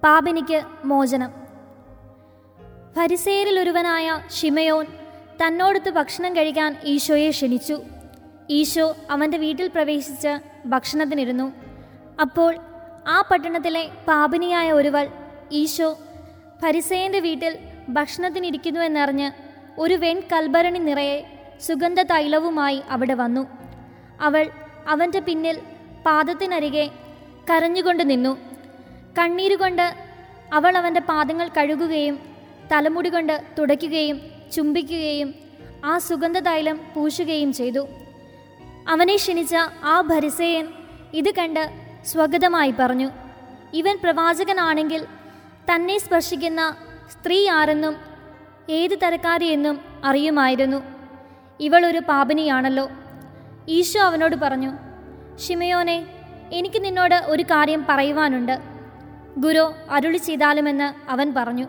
പാപിനിക്ക് മോചനം ഫരിസേരിൽ ഒരുവനായ ഷിമയോൻ തന്നോടൊത്ത് ഭക്ഷണം കഴിക്കാൻ ഈശോയെ ക്ഷണിച്ചു ഈശോ അവൻ്റെ വീട്ടിൽ പ്രവേശിച്ച് ഭക്ഷണത്തിനിരുന്നു അപ്പോൾ ആ പട്ടണത്തിലെ പാപിനിയായ ഒരുവൾ ഈശോ ഫരിസേയൻ്റെ വീട്ടിൽ ഭക്ഷണത്തിനിരിക്കുന്നുവെന്നറിഞ്ഞ് ഒരു വെൺ കൽഭരണി നിറയെ സുഗന്ധ തൈലവുമായി അവിടെ വന്നു അവൾ അവൻ്റെ പിന്നിൽ പാദത്തിനരികെ കരഞ്ഞുകൊണ്ട് നിന്നു കണ്ണീരുകൊണ്ട് അവൾ അവൻ്റെ പാദങ്ങൾ കഴുകുകയും തലമുടി കൊണ്ട് തുടയ്ക്കുകയും ചുംബിക്കുകയും ആ സുഗന്ധ തൈലം പൂശുകയും ചെയ്തു അവനെ ക്ഷണിച്ച ആ ഭരിസേയൻ ഇത് കണ്ട് സ്വഗതമായി പറഞ്ഞു ഇവൻ പ്രവാചകനാണെങ്കിൽ തന്നെ സ്പർശിക്കുന്ന സ്ത്രീ ആരെന്നും ഏത് തരക്കാരിയെന്നും അറിയുമായിരുന്നു ഇവൾ ഒരു പാപിനിയാണല്ലോ ഈശോ അവനോട് പറഞ്ഞു ഷിമയോനെ എനിക്ക് നിന്നോട് ഒരു കാര്യം പറയുവാനുണ്ട് ഗുരു അരുളി ചെയ്താലുമെന്ന് അവൻ പറഞ്ഞു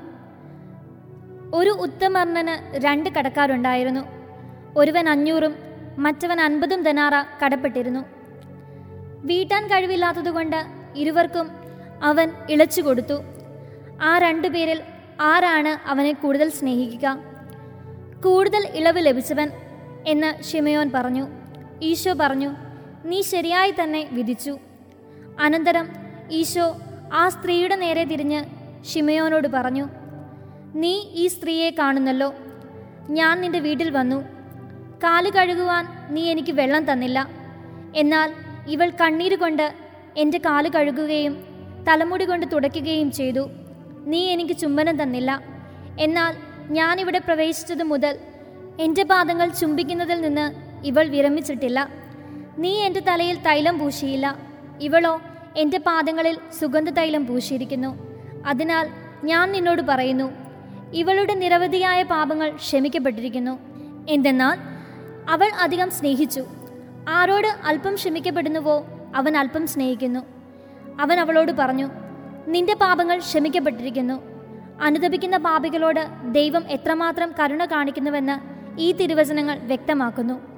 ഒരു ഉത്തമർണന് രണ്ട് കടക്കാരുണ്ടായിരുന്നു ഒരുവൻ അഞ്ഞൂറും മറ്റവൻ അൻപതും ധനാറ കടപ്പെട്ടിരുന്നു വീട്ടാൻ കഴിവില്ലാത്തതുകൊണ്ട് ഇരുവർക്കും അവൻ ഇളച്ചു കൊടുത്തു ആ രണ്ടുപേരിൽ ആരാണ് അവനെ കൂടുതൽ സ്നേഹിക്കുക കൂടുതൽ ഇളവ് ലഭിച്ചവൻ എന്ന് ഷിമയോൻ പറഞ്ഞു ഈശോ പറഞ്ഞു നീ ശരിയായി തന്നെ വിധിച്ചു അനന്തരം ഈശോ ആ സ്ത്രീയുടെ നേരെ തിരിഞ്ഞ് ഷിമയോനോട് പറഞ്ഞു നീ ഈ സ്ത്രീയെ കാണുന്നല്ലോ ഞാൻ നിന്റെ വീട്ടിൽ വന്നു കാല് കഴുകുവാൻ നീ എനിക്ക് വെള്ളം തന്നില്ല എന്നാൽ ഇവൾ കണ്ണീര് കൊണ്ട് എൻ്റെ കാല് കഴുകുകയും തലമുടി കൊണ്ട് തുടയ്ക്കുകയും ചെയ്തു നീ എനിക്ക് ചുംബനം തന്നില്ല എന്നാൽ ഞാനിവിടെ പ്രവേശിച്ചത് മുതൽ എൻ്റെ പാദങ്ങൾ ചുംബിക്കുന്നതിൽ നിന്ന് ഇവൾ വിരമിച്ചിട്ടില്ല നീ എൻ്റെ തലയിൽ തൈലം പൂശിയില്ല ഇവളോ എൻ്റെ പാദങ്ങളിൽ സുഗന്ധ തൈലം പൂശിയിരിക്കുന്നു അതിനാൽ ഞാൻ നിന്നോട് പറയുന്നു ഇവളുടെ നിരവധിയായ പാപങ്ങൾ ക്ഷമിക്കപ്പെട്ടിരിക്കുന്നു എന്തെന്നാൽ അവൾ അധികം സ്നേഹിച്ചു ആരോട് അല്പം ക്ഷമിക്കപ്പെടുന്നുവോ അവൻ അല്പം സ്നേഹിക്കുന്നു അവൻ അവളോട് പറഞ്ഞു നിന്റെ പാപങ്ങൾ ക്ഷമിക്കപ്പെട്ടിരിക്കുന്നു അനുദപിക്കുന്ന പാപികളോട് ദൈവം എത്രമാത്രം കരുണ കാണിക്കുന്നുവെന്ന് ഈ തിരുവചനങ്ങൾ വ്യക്തമാക്കുന്നു